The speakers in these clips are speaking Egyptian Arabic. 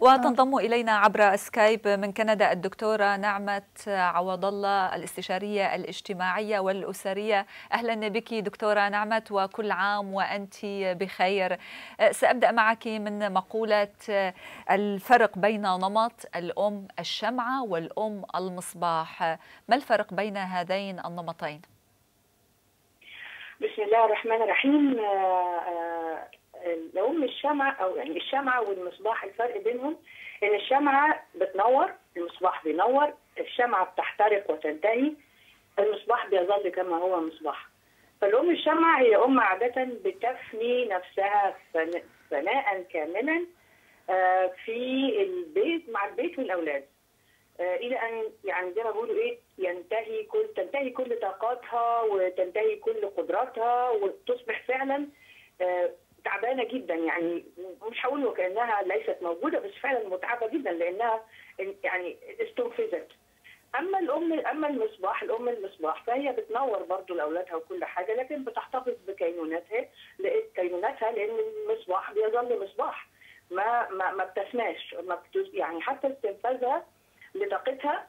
وتنضم إلينا عبر سكايب من كندا الدكتورة نعمة عوض الله الاستشارية الاجتماعية والأسرية أهلا بك دكتورة نعمة وكل عام وأنت بخير سأبدأ معك من مقولة الفرق بين نمط الأم الشمعة والأم المصباح ما الفرق بين هذين النمطين؟ بسم الله الرحمن الرحيم الأم الشمعة أو يعني الشمعة والمصباح الفرق بينهم إن الشمعة بتنور المصباح بينور الشمعة بتحترق وتنتهي المصباح بيظل كما هو مصباح فالأم الشمعة هي أم عادة بتفني نفسها فناء كاملا في البيت مع البيت والأولاد الى ان يعني زي ما بيقولوا ايه ينتهي كل تنتهي كل طاقاتها وتنتهي كل قدراتها وتصبح فعلا تعبانه جدا يعني مش هقول وكانها ليست موجوده بس فعلا متعبه جدا لانها يعني استنفذت اما الام اما المصباح الام المصباح فهي بتنور برضو لاولادها وكل حاجه لكن بتحتفظ بكينونتها كينونتها لان المصباح بيظل مصباح ما ما ما بتفناش ما يعني حتى استنفاذها لطاقتها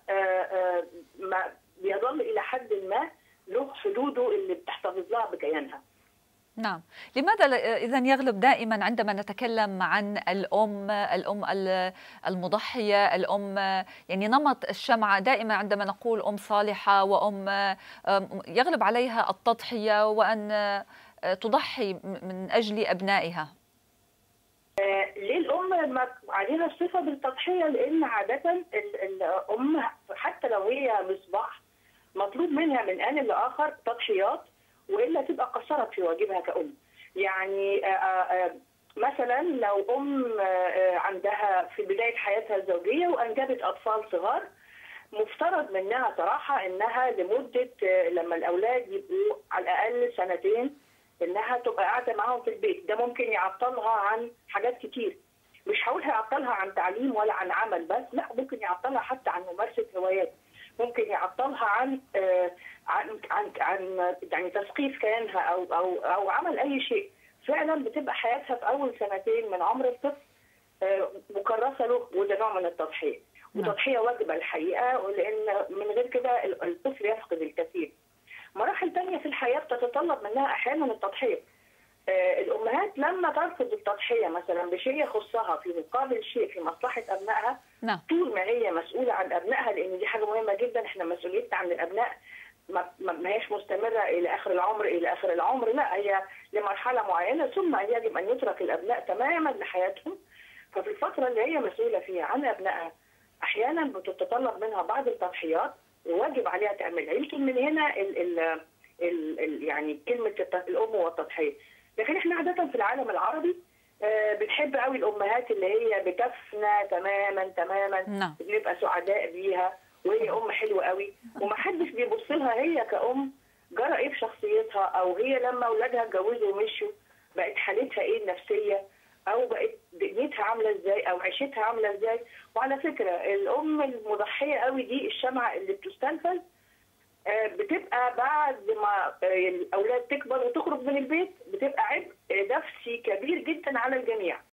ما بيظل الى حد ما له حدوده اللي بتحتفظ لها بكيانها. نعم، لماذا اذا يغلب دائما عندما نتكلم عن الام، الام المضحيه، الام يعني نمط الشمعه دائما عندما نقول ام صالحه وام يغلب عليها التضحيه وان تضحي من اجل ابنائها. ليه الام عليها الصفه بالتضحيه لان عاده الام حتى لو هي مصباح مطلوب منها من ان لاخر تضحيات والا تبقى قصرت في واجبها كأم. يعني آآ آآ مثلا لو ام عندها في بدايه حياتها الزوجيه وانجبت اطفال صغار مفترض منها صراحه انها لمده لما الاولاد يبقوا على الاقل سنتين انها تبقى قاعده معاهم في البيت ده ممكن يعطلها عن حاجات كتير مش هقول هيعطلها عن تعليم ولا عن عمل بس لا ممكن يعطلها حتى عن ممارسه هوايات ممكن يعطلها عن آه عن عن عن يعني تثقيف كيانها او او او عمل اي شيء فعلا بتبقى حياتها في اول سنتين من عمر الطفل آه مكرسه له وده نوع من التضحيه وتضحيه واجبه الحقيقه لان من غير كده الطفل يفقد الكثير مراحل تانية في الحياة بتتطلب منها أحيانا التضحية آه الأمهات لما ترفض التضحية مثلا بشيء يخصها في مقابل شيء في مصلحة أبنائها نعم. طول ما هي مسؤولة عن أبنائها لأن دي حاجة مهمة جدا إحنا مسؤوليتنا عن الأبناء ما, ما هيش مستمرة إلى آخر العمر إلى آخر العمر لا هي لمرحلة معينة ثم يجب أن يترك الأبناء تماما لحياتهم ففي الفترة اللي هي مسؤولة فيها عن أبنائها أحيانا بتتطلب منها بعض التضحيات وواجب عليها تعملها يمكن من هنا ال ال ال ال يعني كلمه الام والتضحيه لكن احنا عاده في العالم العربي آه بنحب قوي الامهات اللي هي بتفنى تماما تماما نعم. بنبقى سعداء بيها وهي ام حلوه قوي ومحدش بيبص لها هي كأم جرى ايه في شخصيتها او هي لما اولادها اتجوزوا ومشوا بقت حالتها ايه النفسيه او بقت دنيتها عامله ازاي او عيشتها عامله ازاي وعلى فكره الام المضحيه قوي دي الشمعه اللي بتستنفذ بتبقى بعد ما الاولاد تكبر وتخرج من البيت بتبقى عبء نفسي كبير جدا على الجميع